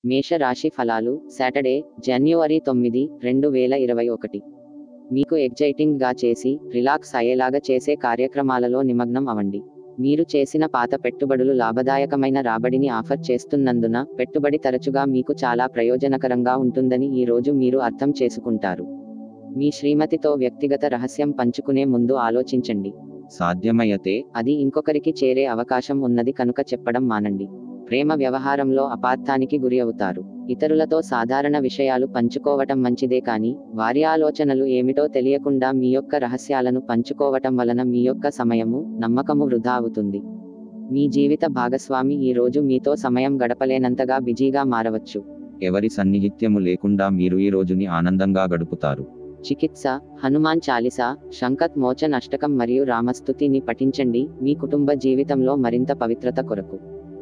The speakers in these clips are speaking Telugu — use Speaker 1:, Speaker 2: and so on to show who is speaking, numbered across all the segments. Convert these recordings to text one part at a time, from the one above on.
Speaker 1: మేష రాశి ఫలాలు సాటర్డే జనవరి తొమ్మిది రెండు వేల ఇరవై ఒకటి మీకు ఎగ్జైటింగ్ గా చేసి రిలాక్స్ అయ్యేలాగా చేసే కార్యక్రమాలలో నిమగ్నం అవ్వండి మీరు చేసిన పాత పెట్టుబడులు లాభదాయకమైన రాబడిని ఆఫర్ చేస్తున్నందున పెట్టుబడి తరచుగా మీకు చాలా ప్రయోజనకరంగా ఉంటుందని ఈ రోజు మీరు అర్థం చేసుకుంటారు మీ శ్రీమతితో వ్యక్తిగత రహస్యం పంచుకునే ముందు ఆలోచించండి
Speaker 2: సాధ్యమయ్యతే
Speaker 1: అది ఇంకొకరికి చేరే అవకాశం ఉన్నది కనుక చెప్పడం మానండి ప్రేమ వ్యవహారంలో అపార్థానికి గురి అవుతారు ఇతరులతో సాధారణ విషయాలు పంచుకోవటం మంచిదే కానీ వారి ఆలోచనలు ఏమిటో తెలియకుండా మీ యొక్క రహస్యాలను పంచుకోవటం వలన మీ యొక్క సమయము నమ్మకము వృధా అవుతుంది మీ జీవిత భాగస్వామి ఈ రోజు మీతో సమయం గడపలేనంతగా బిజీగా మారవచ్చు
Speaker 2: ఎవరి సన్నిహిత్యము లేకుండా మీరు ఈ రోజుని ఆనందంగా గడుపుతారు
Speaker 1: చికిత్స హనుమాన్ చాలిసా శంకత్ మోచన్ అష్టకం మరియు రామస్తుతిని పఠించండి మీ కుటుంబ జీవితంలో మరింత పవిత్రత కొరకు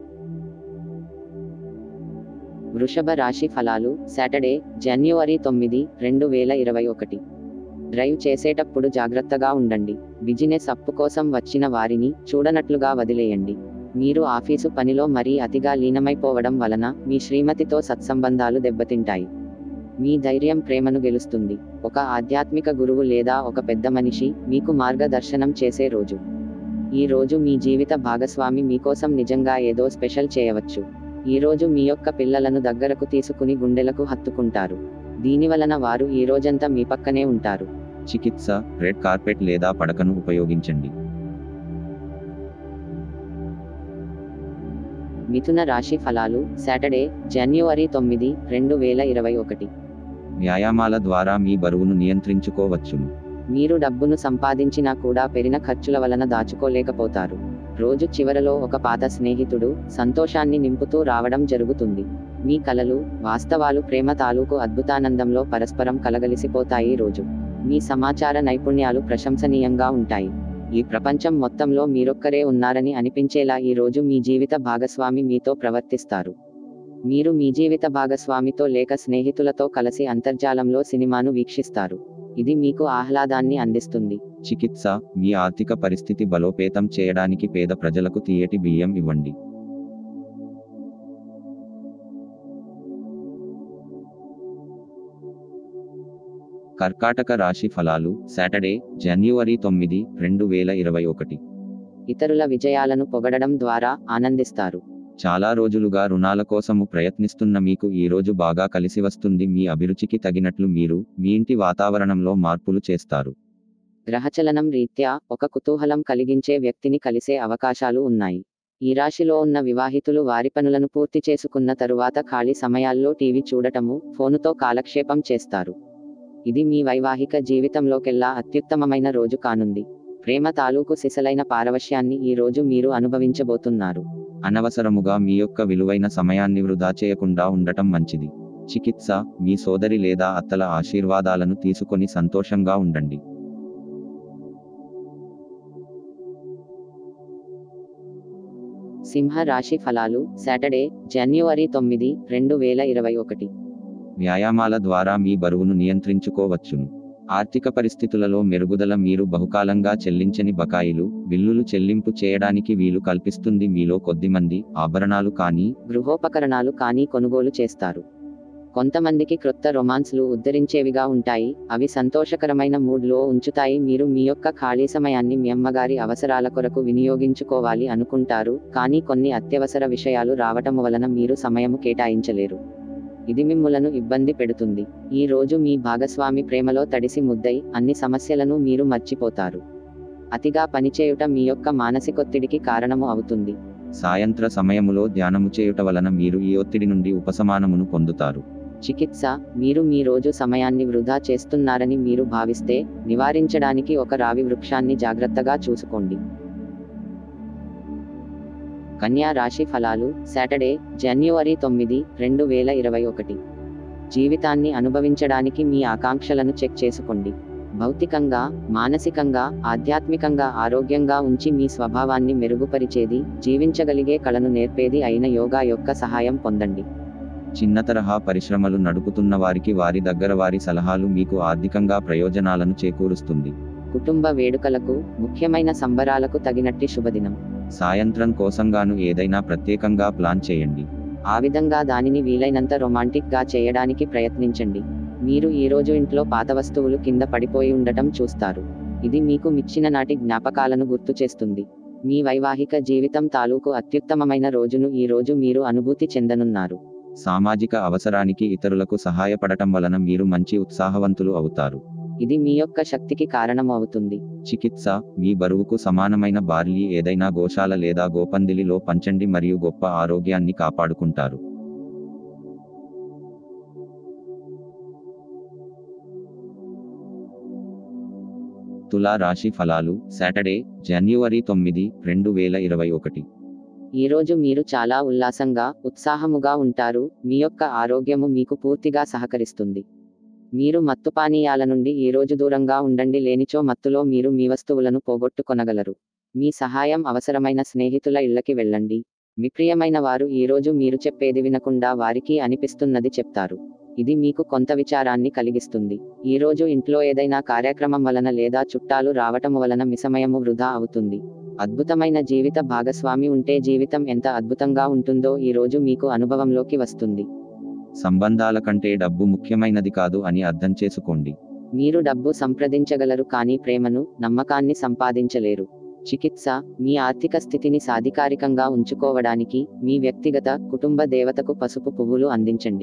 Speaker 1: వృషభ రాశి ఫలాలు సాటర్డే జనవరి తొమ్మిది రెండు వేల ఇరవై ఒకటి డ్రైవ్ చేసేటప్పుడు జాగ్రత్తగా ఉండండి బిజినెస్ అప్పు కోసం వచ్చిన వారిని చూడనట్లుగా వదిలేయండి మీరు ఆఫీసు పనిలో మరీ అతిగా లీనమైపోవడం వలన మీ శ్రీమతితో సత్సంబంధాలు దెబ్బతింటాయి మీ ధైర్యం ప్రేమను గెలుస్తుంది ఒక ఆధ్యాత్మిక గురువు లేదా ఒక పెద్ద మనిషి మీకు మార్గదర్శనం చేసే రోజు ఈ రోజు మీ జీవిత భాగస్వామి మీకోసం నిజంగా ఏదో స్పెషల్ చేయవచ్చు ఈ రోజు మీ యొక్క పిల్లలను దగ్గరకు తీసుకుని గుండెలకు హత్తుకుంటారు దీనివలన వారు ఈ రోజంతా మీ పక్కనే ఉంటారు
Speaker 2: చికిత్స రెడ్ కార్పెట్ లేదా పడకను ఉపయోగించండి
Speaker 1: మిథున రాశి ఫలాలు సాటర్డే జనవరి తొమ్మిది రెండు వేల ఇరవై ఒకటి
Speaker 2: వ్యాయామాల ద్వారా మీ బరువును నియంత్రించుకోవచ్చును
Speaker 1: మీరు డబ్బును సంపాదించినా కూడా పెరిన ఖర్చుల వలన దాచుకోలేకపోతారు రోజు చివరలో ఒక పాత స్నేహితుడు సంతోషాన్ని నింపుతూ రావడం జరుగుతుంది మీ కలలు వాస్తవాలు ప్రేమ తాలూకు అద్భుతానందంలో పరస్పరం కలగలిసిపోతాయి రోజు మీ సమాచార నైపుణ్యాలు ప్రశంసనీయంగా ఉంటాయి ఈ ప్రపంచం మొత్తంలో మీరొక్కరే ఉన్నారని అనిపించేలా ఈ రోజు మీ జీవిత భాగస్వామి మీతో ప్రవర్తిస్తారు మీరు మీ జీవిత భాగస్వామితో లేక స్నేహితులతో కలిసి అంతర్జాలంలో సినిమాను వీక్షిస్తారు ఇది మీకు ఆహ్లాదాన్ని అందిస్తుంది
Speaker 2: చికిత్స మీ ఆర్థిక పరిస్థితి బలోపేతం చేయడానికి పేద ప్రజలకు తీయటి బియ్యం ఇవ్వండి కర్కాటక రాశి ఫలాలు సాటర్డే జనవరి తొమ్మిది రెండు వేల ఇరవై ఒకటి
Speaker 1: ఇతరుల విజయాలను పొగడడం ద్వారా ఆనందిస్తారు
Speaker 2: చాలా రోజులుగా రుణాల కోసము ప్రయత్నిస్తున్న మీకు ఈ రోజు బాగా కలిసి వస్తుంది మీ అభిరుచికి తగినట్లు మీరు మీ ఇంటి వాతావరణంలో మార్పులు చేస్తారు
Speaker 1: గ్రహచలనం రీత్యా ఒక కుతూహలం కలిగించే వ్యక్తిని కలిసే అవకాశాలు ఉన్నాయి ఈ రాశిలో ఉన్న వివాహితులు వారి పనులను పూర్తి చేసుకున్న తరువాత ఖాళీ సమయాల్లో టీవీ చూడటము ఫోనుతో కాలక్షేపం చేస్తారు ఇది మీ వైవాహిక జీవితంలోకెల్లా అత్యుత్తమమైన రోజు కానుంది ప్రేమ తాలూకు సిసలైన పారవశ్యాన్ని ఈ రోజు మీరు అనుభవించబోతున్నారు
Speaker 2: అనవసరముగా మీ యొక్క విలువైన సమయాన్ని వృధా చేయకుండా ఉండటం మంచిది చికిత్స మీ సోదరి లేదా అత్తల ఆశీర్వాదాలను తీసుకొని సంతోషంగా ఉండండి
Speaker 1: సింహ రాశి ఫలాలు సాటర్డే జనవరి తొమ్మిది రెండు వేల ఇరవై ఒకటి
Speaker 2: వ్యాయామాల ద్వారా మీ బరువును నియంత్రించుకోవచ్చును ఆర్థిక పరిస్థితులలో మెరుగుదల మీరు బహుకాలంగా చెల్లించని బకాయిలు బిల్లులు చెల్లింపు చేయడానికి వీలు కల్పిస్తుంది మీలో కొద్దిమంది ఆభరణాలు కానీ
Speaker 1: గృహోపకరణాలు కానీ కొనుగోలు చేస్తారు కొంతమందికి క్రొత్త రొమాన్స్లు ఉద్ధరించేవిగా ఉంటాయి అవి సంతోషకరమైన మూడ్లో ఉంచుతాయి మీరు మీ యొక్క ఖాళీ సమయాన్ని మీ అమ్మగారి అవసరాల కొరకు వినియోగించుకోవాలి అనుకుంటారు కానీ కొన్ని అత్యవసర విషయాలు రావటం వలన మీరు సమయము కేటాయించలేరు ఇది మిమ్ములను ఇబ్బంది పెడుతుంది ఈ రోజు మీ భాగస్వామి ప్రేమలో తడిసి ముద్దై అన్ని సమస్యలను మీరు మర్చిపోతారు అతిగా పనిచేయుట మీ యొక్క మానసికొత్తిడికి కారణము అవుతుంది
Speaker 2: సాయంత్ర సమయములో ధ్యానము చేయుట వలన మీరు ఈ ఒత్తిడి నుండి ఉపశమనమును పొందుతారు
Speaker 1: చికిత్స మీరు మీ రోజు సమయాన్ని వృధా చేస్తున్నారని మీరు భావిస్తే నివారించడానికి ఒక రావి వృక్షాన్ని జాగ్రత్తగా చూసుకోండి కన్యా రాశి ఫలాలు సాటర్డే జనవరి తొమ్మిది రెండు వేల ఇరవై ఒకటి జీవితాన్ని అనుభవించడానికి మీ ఆకాంక్షలను చెక్ చేసుకోండి భౌతికంగా మానసికంగా ఆధ్యాత్మికంగా ఆరోగ్యంగా ఉంచి మీ స్వభావాన్ని మెరుగుపరిచేది జీవించగలిగే కళను నేర్పేది అయిన యోగా యొక్క సహాయం పొందండి
Speaker 2: చిన్న తరహా పరిశ్రమలు నడుపుతున్న వారికి వారి దగ్గర వారి సలహాలు మీకు ఆర్థికంగా ప్రయోజనాలను చేకూరుస్తుంది
Speaker 1: కుటుంబ వేడుకలకు ముఖ్యమైన సంబరాలకు తగినట్టి శుభదినం
Speaker 2: సాయంత్రం కోసంగాను ఏదైనా ప్రత్యేకంగా ప్లాన్ చేయండి
Speaker 1: ఆ విధంగా దానిని వీలైనంత రొమాంటిక్ గా చేయడానికి ప్రయత్నించండి మీరు ఈ రోజు ఇంట్లో పాత వస్తువులు కింద పడిపోయి ఉండటం చూస్తారు ఇది మీకు మిచ్చిన నాటి జ్ఞాపకాలను గుర్తు చేస్తుంది మీ వైవాహిక జీవితం తాలూకు అత్యుత్తమమైన రోజును ఈ రోజు మీరు అనుభూతి చెందనున్నారు
Speaker 2: సామాజిక అవసరానికి ఇతరులకు సహాయపడటం వలన మీరు మంచి ఉత్సాహవంతులు అవుతారు
Speaker 1: ఇది మీ యొక్క శక్తికి కారణం అవుతుంది
Speaker 2: చికిత్స మీ బరువుకు సమానమైన బార్లీ ఏదైనా గోశాల లేదా గోపందిలిలో పంచండి మరియు గొప్ప ఆరోగ్యాన్ని కాపాడుకుంటారు తులా రాశి ఫలాలు సాటర్డే జనవరి తొమ్మిది రెండు వేల ఇరవై ఒకటి
Speaker 1: ఈ రోజు మీరు చాలా ఉల్లాసంగా ఉత్సాహముగా ఉంటారు మీ యొక్క ఆరోగ్యము మీకు పూర్తిగా సహకరిస్తుంది మీరు మత్తు పానీయాల నుండి ఈ రోజు దూరంగా ఉండండి లేనిచో మత్తులో మీరు మీ వస్తువులను పోగొట్టుకొనగలరు మీ సహాయం అవసరమైన స్నేహితుల ఇళ్ళకి వెళ్ళండి మీ ప్రియమైన వారు ఈ రోజు మీరు చెప్పేది వినకుండా వారికి అనిపిస్తున్నది చెప్తారు ఇది మీకు కొంత విచారాన్ని కలిగిస్తుంది ఈ రోజు ఇంట్లో ఏదైనా కార్యక్రమం వలన లేదా చుట్టాలు రావటం వలన మీ సమయము వృధా అవుతుంది అద్భుతమైన జీవిత భాగస్వామి ఉంటే జీవితం ఎంత అద్భుతంగా ఉంటుందో ఈ రోజు మీకు అనుభవంలోకి వస్తుంది
Speaker 2: సంబంధాల కంటే డబ్బు ముఖ్యమైనది కాదు అని అర్థం చేసుకోండి
Speaker 1: మీరు డబ్బు సంప్రదించగలరు కానీ ప్రేమను నమ్మకాన్ని సంపాదించలేరు చికిత్స మీ ఆర్థిక స్థితిని సాధికారికంగా ఉంచుకోవడానికి మీ వ్యక్తిగత కుటుంబ దేవతకు పసుపు పువ్వులు అందించండి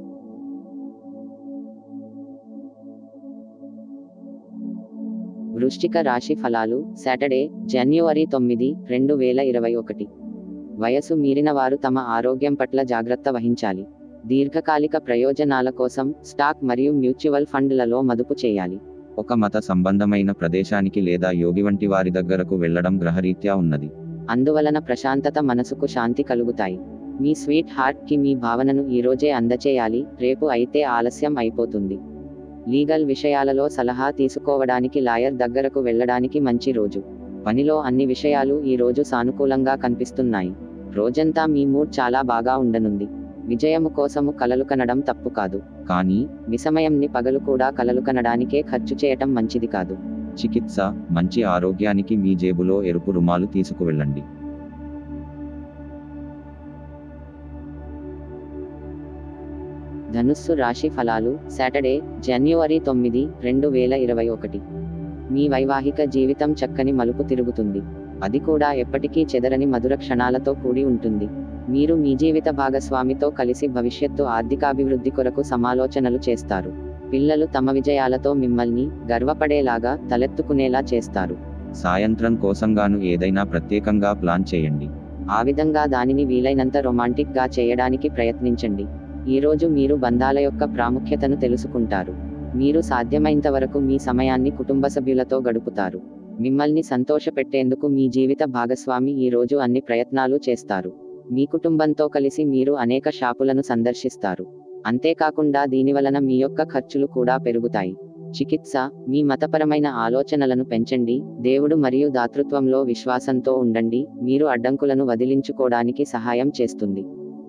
Speaker 1: వృశ్చిక రాశి ఫలాలు సాటర్డే జనవరి తొమ్మిది రెండు వేల ఇరవై ఒకటి వయసు మీరిన వారు తమ ఆరోగ్యం పట్ల జాగ్రత్త వహించాలి దీర్ఘకాలిక ప్రయోజనాల కోసం స్టాక్ మరియు మ్యూచువల్ ఫండ్లలో మదుపు చేయాలి
Speaker 2: ఒక మత సంబంధమైన ప్రదేశానికి లేదా యోగి వంటి వారి దగ్గరకు వెళ్లడం గ్రహరీత్యా ఉన్నది
Speaker 1: అందువలన ప్రశాంతత మనసుకు శాంతి కలుగుతాయి మీ స్వీట్ హార్ట్ కి మీ భావనను ఈ రోజే అందచేయాలి రేపు అయితే ఆలస్యం అయిపోతుంది లీగల్ విషయాలలో సలహా తీసుకోవడానికి లాయర్ దగ్గరకు వెళ్ళడానికి మంచి రోజు పనిలో అన్ని విషయాలు ఈ రోజు సానుకూలంగా కనిపిస్తున్నాయి రోజంతా మీ మూడ్ చాలా బాగా ఉండనుంది విజయము కోసము కలలు కనడం తప్పు కాదు
Speaker 2: కానీ
Speaker 1: విసమయంని పగలు కూడా కలలు కనడానికే ఖర్చు చేయటం మంచిది కాదు
Speaker 2: చికిత్స మంచి ఆరోగ్యానికి మీ జేబులో ఎరుపు రుమాలు తీసుకువెళ్ళండి
Speaker 1: ధనుస్సు రాశి ఫలాలు సాటర్డే జనవరి తొమ్మిది రెండు వేల ఇరవై ఒకటి మీ వైవాహిక జీవితం చక్కని మలుపు తిరుగుతుంది అది కూడా ఎప్పటికీ చెదరని మధుర క్షణాలతో కూడి ఉంటుంది మీరు మీ జీవిత భాగస్వామితో కలిసి భవిష్యత్తు ఆర్థికాభివృద్ధి కొరకు సమాలోచనలు చేస్తారు పిల్లలు తమ విజయాలతో మిమ్మల్ని గర్వపడేలాగా తలెత్తుకునేలా చేస్తారు
Speaker 2: సాయంత్రం కోసంగాను ఏదైనా ప్రత్యేకంగా ప్లాన్ చేయండి
Speaker 1: ఆ విధంగా దానిని వీలైనంత రొమాంటిక్ గా చేయడానికి ప్రయత్నించండి ఈ రోజు మీరు బంధాల యొక్క ప్రాముఖ్యతను తెలుసుకుంటారు మీరు సాధ్యమైనంత వరకు మీ సమయాన్ని కుటుంబ సభ్యులతో గడుపుతారు మిమ్మల్ని సంతోషపెట్టేందుకు మీ జీవిత భాగస్వామి ఈ రోజు అన్ని ప్రయత్నాలు చేస్తారు మీ కుటుంబంతో కలిసి మీరు అనేక షాపులను సందర్శిస్తారు అంతేకాకుండా దీనివలన మీ యొక్క ఖర్చులు కూడా పెరుగుతాయి చికిత్స మీ మతపరమైన ఆలోచనలను పెంచండి దేవుడు మరియు దాతృత్వంలో విశ్వాసంతో ఉండండి మీరు అడ్డంకులను వదిలించుకోవడానికి సహాయం చేస్తుంది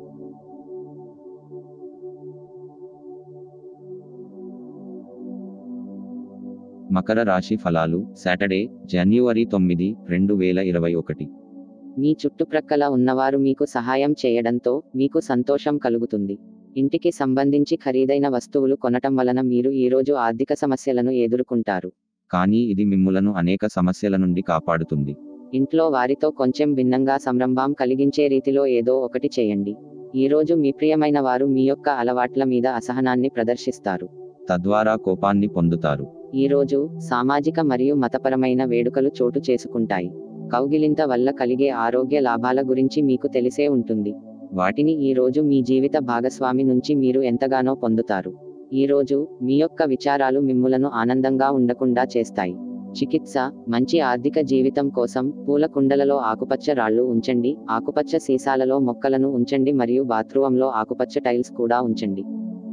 Speaker 2: మకర రాశి ఫలాలు సాటర్డే జనవరి తొమ్మిది రెండు వేల ఇరవై ఒకటి
Speaker 1: మీ చుట్టుప్రక్కల ఉన్నవారు మీకు సహాయం చేయడంతో మీకు సంతోషం కలుగుతుంది ఇంటికి సంబంధించి ఖరీదైన వస్తువులు కొనటం వలన మీరు ఈ రోజు ఆర్థిక సమస్యలను ఎదుర్కొంటారు
Speaker 2: కానీ ఇది మిమ్ములను అనేక సమస్యల నుండి కాపాడుతుంది
Speaker 1: ఇంట్లో వారితో కొంచెం భిన్నంగా సంరంభం కలిగించే రీతిలో ఏదో ఒకటి చేయండి ఈ రోజు మీ ప్రియమైన వారు మీ యొక్క అలవాట్ల మీద అసహనాన్ని ప్రదర్శిస్తారు
Speaker 2: తద్వారా కోపాన్ని పొందుతారు
Speaker 1: ఈ రోజు సామాజిక మరియు మతపరమైన వేడుకలు చోటు చేసుకుంటాయి కౌగిలింత వల్ల కలిగే ఆరోగ్య లాభాల గురించి మీకు తెలిసే ఉంటుంది వాటిని ఈ రోజు మీ జీవిత భాగస్వామి నుంచి మీరు ఎంతగానో పొందుతారు ఈ రోజు మీ యొక్క విచారాలు మిమ్ములను ఆనందంగా ఉండకుండా చేస్తాయి చికిత్స మంచి ఆర్థిక జీవితం కోసం పూల కుండలలో ఆకుపచ్చ రాళ్ళు ఉంచండి ఆకుపచ్చ సీసాలలో మొక్కలను ఉంచండి మరియు బాత్రూంలో ఆకుపచ్చ టైల్స్ కూడా ఉంచండి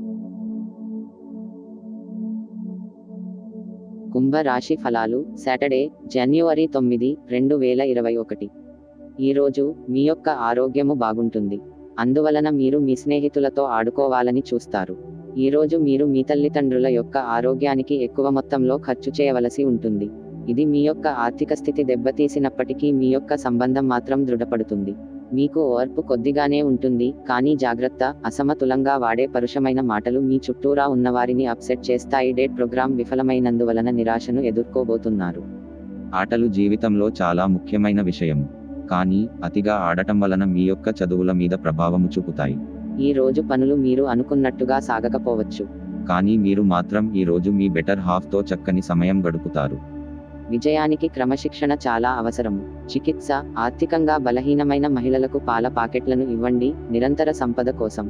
Speaker 1: కుంభ రాశి ఫలాలు సాటర్డే జనవరి తొమ్మిది రెండు వేల ఇరవై ఒకటి ఈరోజు మీ యొక్క ఆరోగ్యము బాగుంటుంది అందువలన మీరు మీ స్నేహితులతో ఆడుకోవాలని చూస్తారు ఈరోజు మీరు మీ తల్లిదండ్రుల యొక్క ఆరోగ్యానికి ఎక్కువ మొత్తంలో ఖర్చు చేయవలసి ఉంటుంది ఇది మీ యొక్క ఆర్థిక స్థితి దెబ్బతీసినప్పటికీ మీ యొక్క సంబంధం మాత్రం దృఢపడుతుంది మీకు ఓర్పు కొద్దిగానే ఉంటుంది కానీ జాగ్రత్త అసమతులంగా వాడే పరుషమైన మాటలు మీ చుట్టూరా ఉన్నవారిని అప్సెట్ చేస్తాయి డేట్ ప్రోగ్రాం విఫలమైనందువలన నిరాశను ఎదుర్కోబోతున్నారు
Speaker 2: ఆటలు జీవితంలో చాలా ముఖ్యమైన విషయం కానీ అతిగా ఆడటం వలన మీ యొక్క చదువుల మీద ప్రభావము చూపుతాయి
Speaker 1: ఈ రోజు పనులు మీరు అనుకున్నట్టుగా సాగకపోవచ్చు
Speaker 2: కానీ మీరు మాత్రం ఈ రోజు మీ బెటర్ హాఫ్తో చక్కని సమయం గడుపుతారు
Speaker 1: విజయానికి క్రమశిక్షణ చాలా అవసరము చికిత్స ఆర్థికంగా బలహీనమైన మహిళలకు పాల పాకెట్లను ఇవ్వండి నిరంతర సంపద కోసం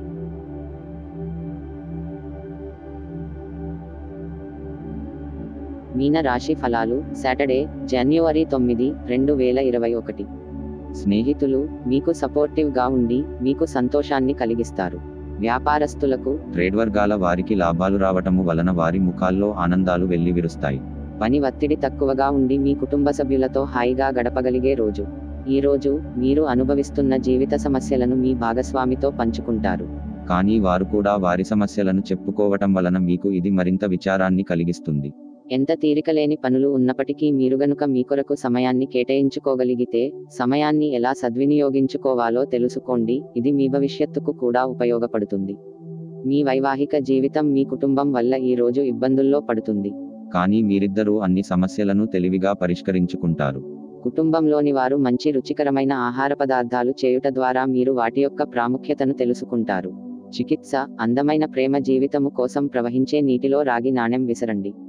Speaker 1: మీన రాశి ఫలాలు సాటర్డే జనవరి తొమ్మిది రెండు వేల ఇరవై ఒకటి స్నేహితులు మీకు సపోర్టివ్గా ఉండి మీకు సంతోషాన్ని కలిగిస్తారు వ్యాపారస్తులకు
Speaker 2: ట్రేడ్ వర్గాల వారికి లాభాలు రావటము వలన వారి ముఖాల్లో ఆనందాలు వెల్లివిరుస్తాయి
Speaker 1: పని ఒత్తిడి తక్కువగా ఉండి మీ కుటుంబ సభ్యులతో హాయిగా గడపగలిగే రోజు ఈ రోజు మీరు అనుభవిస్తున్న జీవిత సమస్యలను మీ భాగస్వామితో పంచుకుంటారు
Speaker 2: కానీ వారు కూడా వారి సమస్యలను చెప్పుకోవటం వలన మీకు ఇది మరింత విచారాన్ని కలిగిస్తుంది
Speaker 1: ఎంత తీరికలేని పనులు ఉన్నప్పటికీ మీరు గనుక మీ కొరకు సమయాన్ని కేటాయించుకోగలిగితే సమయాన్ని ఎలా సద్వినియోగించుకోవాలో తెలుసుకోండి ఇది మీ భవిష్యత్తుకు కూడా ఉపయోగపడుతుంది మీ వైవాహిక జీవితం మీ కుటుంబం వల్ల ఈ రోజు ఇబ్బందుల్లో పడుతుంది
Speaker 2: కానీ మీరిద్దరూ అన్ని సమస్యలను తెలివిగా పరిష్కరించుకుంటారు
Speaker 1: కుటుంబంలోని వారు మంచి రుచికరమైన ఆహార పదార్థాలు చేయుట ద్వారా మీరు వాటి యొక్క ప్రాముఖ్యతను తెలుసుకుంటారు చికిత్స అందమైన ప్రేమ జీవితము కోసం ప్రవహించే నీటిలో రాగి నాణెం విసరండి